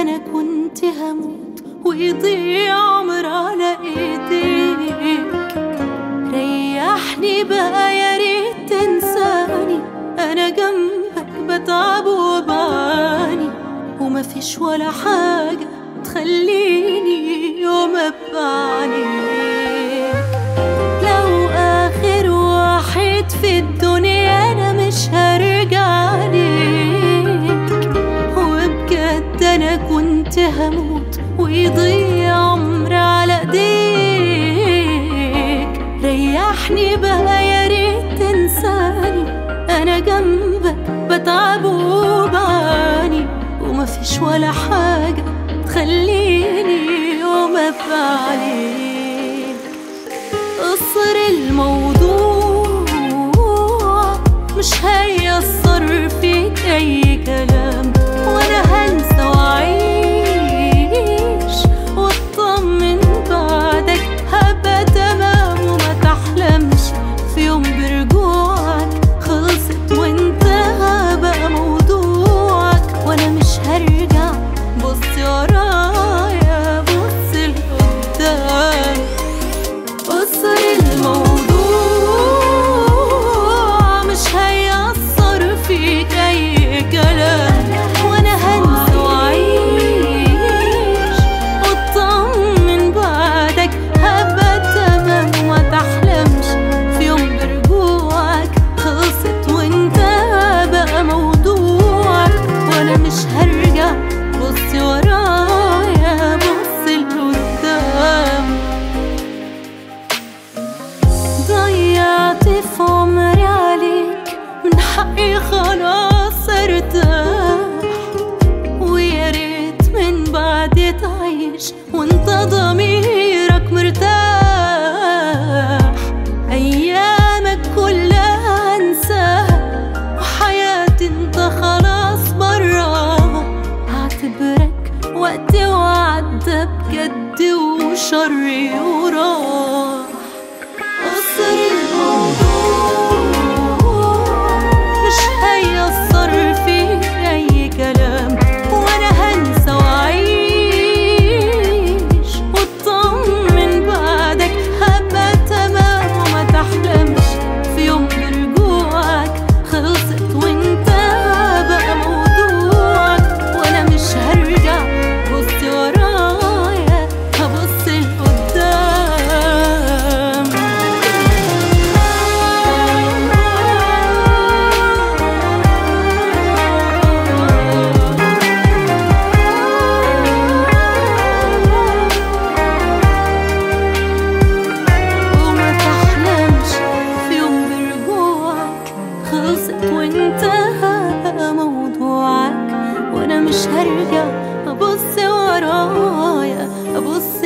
انا كنت هموت ويضيع عمر على ايديك ريحني بقى يا ريت تنساني انا جنبك بتعب وبعاني ومفيش ولا حاجة تخليني يوم ابقى عليك لو اخر واحد في الدنيا انا مش هرجع ليك وبجد انا كنت هموت ويضيع عمري على ايديك ريحني بقى يا ريت تنساني انا جنبك بتعب وبعاني ومفيش ولا حاجة تخليني يوم ابقى عليك قصر الموضوع مش هيأثر فيك أي كلام وأنا هنسى وأعيش وأطمن بعدك هبقى تمام وما تحلمش في يوم برجوعك خلصت وانتهى بقى موضوعك وأنا مش هرجع بصي ورايا بص لقدام قصر الموضوع مش هيأثر فيك أي كلام وأنا هنسى وأعيش وأطمن بعدك هبقى تمام وما تحلمش في يوم برجوعك خلصت وانتهى بقى موضوعك وأنا مش هرجع بصي ورايا بص لقدام ضيعت في عمري عليك من حقي خلاص ارتاح ويا ريت من بعد تعيش وانت ضميرك مرتاح ايامك كلها انساها وحياتي انت خلاص براها هعتبرك وقتي وعدى بجد وشري وراح قصر الموضوع مش هيأثر فيك أي كلام وأنا هنسى وأعيش وأطمن بعدك هبقى تمام وما تحلمش في يوم برجوعك خلصت وانتهى بقى موضوعك وأنا مش هرجع بصي ورايا هبص لقدام وما تحلمش في يوم برجوعك خلصت وانتهى موضوعك وانا مش هرجع ابص ورايا ابص